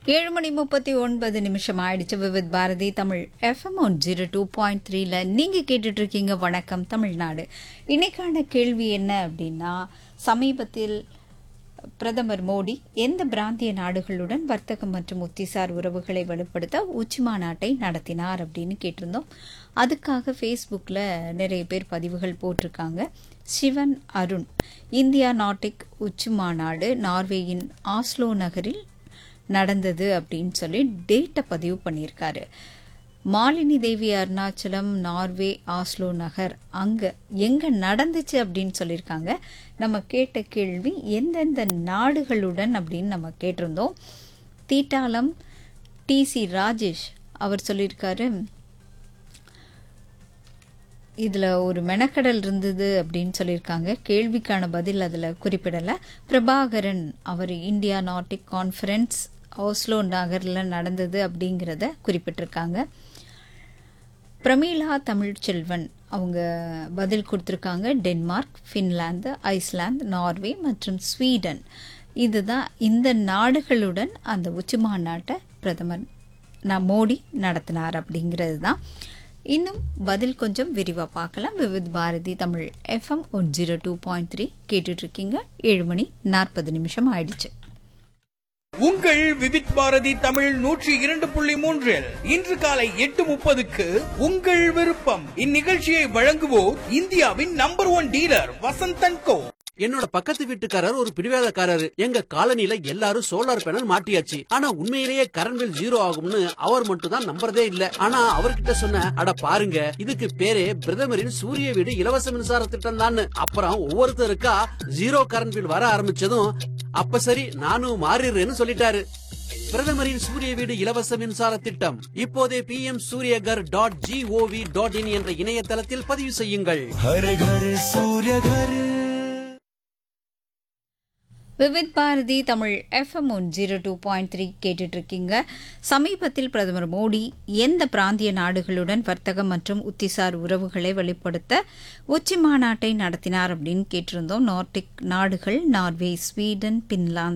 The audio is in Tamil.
ஏழு மணி முப்பத்தி ஒன்பது நிமிஷம் ஆயிடுச்சு Vividh Bharati Tamil F M one zero two point த்ரீல நீங்கள் கேட்டுட்டு இருக்கீங்க வணக்கம் தமிழ்நாடு இன்னைக்கான கேள்வி என்ன அப்படின்னா சமீபத்தில் பிரதமர் மோடி எந்த பிராந்திய நாடுகளுடன் வர்த்தகம் மற்றும் உத்திசார் உறவுகளை வலுப்படுத்த உச்சி மாநாட்டை நடத்தினார் அப்படின்னு கேட்டிருந்தோம் அதுக்காக ஃபேஸ்புக்கில் நிறைய பேர் பதிவுகள் போட்டிருக்காங்க சிவன் அருண் இந்தியா நாட்டிக் உச்சி மாநாடு நார்வேயின் ஆஸ்லோ நகரில் நடந்தது அப்படின்னு சொல்லி டேட்டை பதிவு பண்ணியிருக்காரு மாலினி தேவி அருணாச்சலம் நார்வே ஆஸ்லோ நகர் அங்கே எங்கே நடந்துச்சு அப்படின்னு சொல்லியிருக்காங்க நம்ம கேட்ட கேள்வி எந்தெந்த நாடுகளுடன் அப்படின்னு நம்ம கேட்டிருந்தோம் தீட்டாலம் டிசி ராஜேஷ் அவர் சொல்லியிருக்காரு இதில் ஒரு மெனக்கடல் இருந்தது அப்படின்னு சொல்லியிருக்காங்க கேள்விக்கான பதில் அதில் குறிப்பிடலை பிரபாகரன் அவர் இந்தியா நாட்டிக் கான்ஃபரன்ஸ் ஓஸ்லோ நகரில் நடந்தது அப்படிங்கிறத குறிப்பிட்டிருக்காங்க பிரமீளா தமிழ்ச்செல்வன் அவங்க பதில் கொடுத்துருக்காங்க டென்மார்க் ஃபின்லாந்து ஐஸ்லாந்து நார்வே மற்றும் ஸ்வீடன் இதுதான் இந்த நாடுகளுடன் அந்த உச்சி மாநாட்டை பிரதமர் நான் மோடி நடத்தினார் அப்படிங்கிறது தான் இன்னும் பதில் கொஞ்சம் விரிவாக பார்க்கலாம் Vividh Bharati Tamil F M one zero two point three கேட்டுட்ருக்கீங்க ஏழு மணி நாற்பது நிமிஷம் ஆயிடுச்சு உங்கள் விவித் பாரதி தமிழ் நூற்றி இரண்டு புள்ளி மூன்றில் இன்று காலை எட்டு முப்பதுக்கு உங்கள் விருப்பம் இந்நிகழ்ச்சியை வழங்குவோர் இந்தியாவின் number one dealer Vasanthan co என்னோட பக்கத்து வீட்டுக்காரர் ஒரு பிடிவாதக்காரரு எங்க காலனில எல்லாரும் சோலார் பேனல் மாட்டியாச்சு ஆனா உண்மையிலேயே கரண்ட் பில் ஜீரோ ஆகும்னு அவர் மட்டும் தான் நம்புறதே இல்ல ஆனா அவர்கிட்ட சொன்ன அட பாருங்க இதுக்கு பேரே பிரதமரின் சூரிய வீடு இலவச மின்சார திட்டம் தான் அப்புறம் ஒவ்வொருத்தருக்கா ஜீரோ கரண்ட் பில் வர ஆரம்பிச்சதும் அப்ப சரி நானும் மாறிடுறேன்னு சொல்லிட்டாரு பிரதமரின் சூரிய வீடு இலவச மின்சார திட்டம் இப்போதே P M Suryaghar dot G O V dot in என்ற இணையதளத்தில் பதிவு செய்யுங்கள் हर घर सूर्य घर Vividh Bharati Tamil F M one zero two point three கேட்டுட்ருக்கீங்க சமீபத்தில் பிரதமர் மோடி எந்த பிராந்திய நாடுகளுடன் வர்த்தகம் மற்றும் உத்திசார் உறவுகளை வெளிப்படுத்த உச்சி மாநாட்டை நடத்தினார் அப்படின்னு கேட்டிருந்தோம் நார்டிக் நாடுகள் நார்வே ஸ்வீடன் பின்லாந்து